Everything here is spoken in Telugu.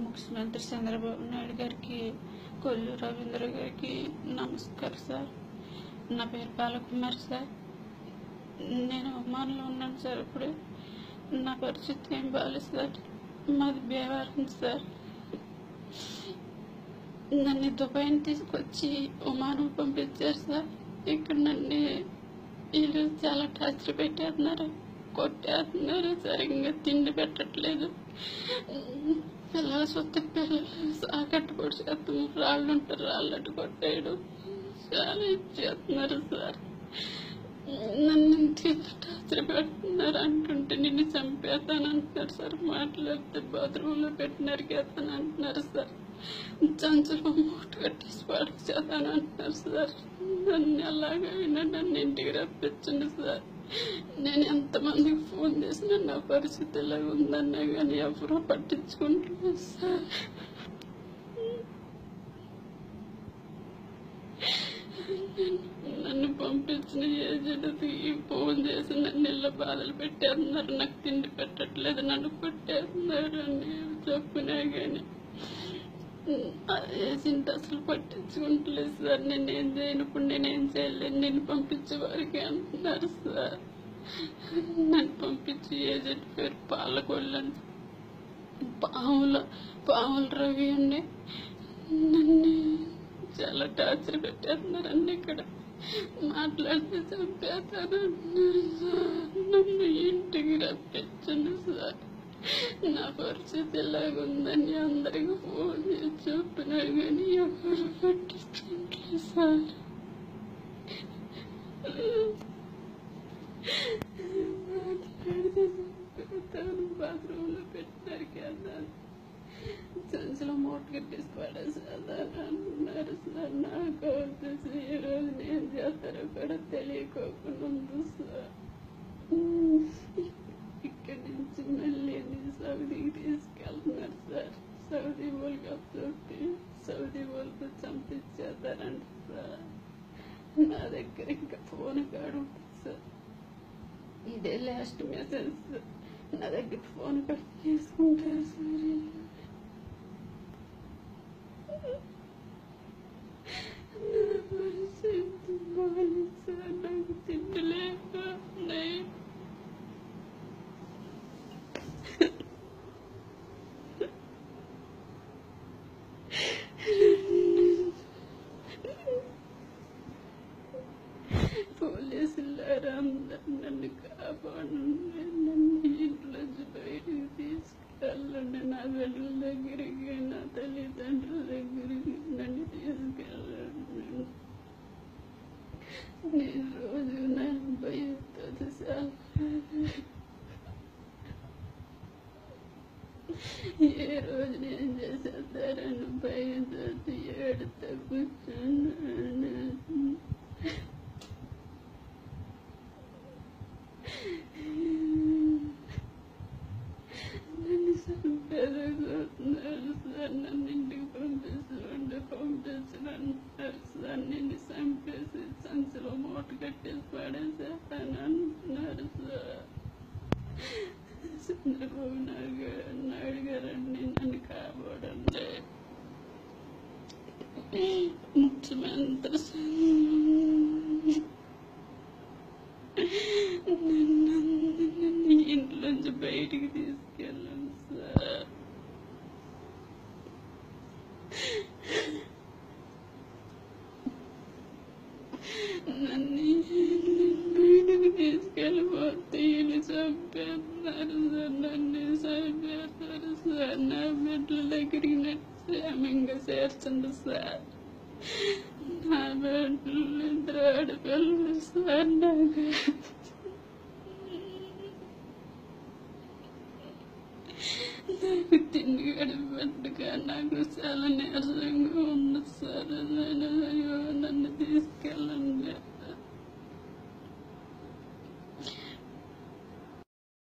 ముఖ్యమంత్రి చంద్రబాబు నాయుడు గారికి కొల్లు రవీంద్ర గారికి నమస్కారం సార్ నా పేరు బాలకుమార్ సార్ నేను ఒమాన్లో ఉన్నాను సార్ ఇప్పుడు నా పరిస్థితి ఏం బాగాలేదు సార్ మాది బేవారం సార్ నన్ను దుబాయ్ని తీసుకొచ్చి ఒమానం పంపించారు సార్ ఇక్కడ నన్ను వీళ్ళు చాలా టార్చర్ పెట్టేస్తున్నారు కొట్టేస్తున్నారు సరిగ్గా తిండి పెట్టట్లేదు పిల్లలు సొత్త పిల్లలు సాకట్టు పొడి చేస్తాం రాళ్ళు ఉంటారు రాళ్ళట్టు కొట్టేయడం చాలా ఇచ్చేస్తున్నారు సార్ నన్ను ఇంటిలో టార్చర్ పెడుతున్నారు అంటుంటే నిన్ను చంపేస్తాను అంటున్నారు సార్ మాట్లాడితే బాత్రూంలో పెట్టి నరికేస్తాను అంటున్నారు సార్ చంచులో మూట కట్టేసి పడచేస్తాను అంటున్నారు సార్ నన్ను ఎలాగైనా నన్ను ఇంటికి రప్పించండి సార్ నేను ఎంతమందికి ఫోన్ చేసినా నా పరిస్థితి ఇలాగ ఉందన్నా కానీ ఎవరూ పట్టించుకుంటున్నారు సార్ నన్ను పంపించిన ఏజెంట్కి ఫోన్ చేసి నన్ను ఇళ్ళ బాధలు పెట్టేస్తున్నారు నాకు తిండి పెట్టట్లేదు నన్ను కొట్టేస్తున్నారు అని చెప్పినా కానీ ఆ ఏజెంట్ అసలు పట్టించుకుంటలేదు సార్ నేను ఏం చేయనప్పుడు నేనేం చేయలేను నేను పంపించే వారికి అంటున్నారు సార్ నన్ను పంపించి ఏజెంట్ పేరు పాలకొల్లని పాముల పాముల రవి అండి నన్ను చాలా టార్చర్ పెట్టేస్తున్నారు అన్ని ఇక్కడ మాట్లాడితే చంపేస్తాను అంటున్నారు సార్ నన్ను ఇంటికి రప్పించండి సార్ నా పరిస్థితి ఎలాగుందని అందరికి ఫోన్ చేసి చెప్పినా కానీ ఎవరు పట్టించుకుంటలేదు సార్ మాట్లాడితే చంపేస్తాను బాత్రూంలో పెట్టినారు కదా సంచులో మూట కట్టేసి పడేసేదాన్ని అంటున్నారు సార్ నాకు వచ్చేసి ఈ రోజు ఏం చేస్తారో కూడా తెలియకోకుండా ఉంది సార్ ఇక్కడి నుంచి మళ్ళీ సౌదీకి తీసుకెళ్తున్నారు సార్ సౌదీ వాళ్ళకి అప్లోకి సౌదీ వాళ్ళతో చంపించేస్తారంట సార్ నా దగ్గర ఇంకా ఫోన్ కాడు ఉంటుంది సార్ ఇదే లాస్ట్ మెసేజ్ సార్ నా దగ్గర ఫోన్ కట్ చేసుకుంటారు సార్ వీళ్ళు. నా పరిస్థితి బాగాలేదు సార్ నాకు తిండి లేక నైట్ పోలీసులారా అందరు నన్ను కాపాడండి నన్ను ఇంట్లోంచి బయటికి తీసుకెళ్ళండి నా బిడ్డల దగ్గరికి నా తల్లిదండ్రుల దగ్గరికి నన్ను తీసుకెళ్ళండి నేను రోజు నా భయంతో సార్ ఏ రోజు నేను చేసేస్తారని భయంతో ఏడుతా కూర్చున్నాను నన్ను చంపేదనుకుంటున్నారు సార్ నన్ను ఇంటికి పంపిస్తుంటే పంపిస్తున్నారు సార్ నిన్ను చంపేసి సంచిలో మూట కట్టేసి పడేసేస్తాను అంటున్నారు సార్ చంద్రబాబు నాయుడు నాయుడు గారండి నన్ను కాపాడండి ముఖ్యమంత్రి నన్ను నన్ను ఇంట్లోంచి బయటికి తీసుకెళ్ళండి సార్ నన్ను బయటికి తీసుకెళ్ళిపోతే వీళ్ళు చంపేస్తున్నారు సార్ నన్ను చంపేస్తారు సార్ నా బిడ్డల దగ్గరికి నన్ను క్షేమంగా చేర్చండి సార్ నా బిడ్డలు ఇద్దరు ఆడపిల్లలు సార్ నాకు నాకు తిండి గడిపెట్టుగా నాకు చాలా నీరసంగా ఉంది సార్ నేను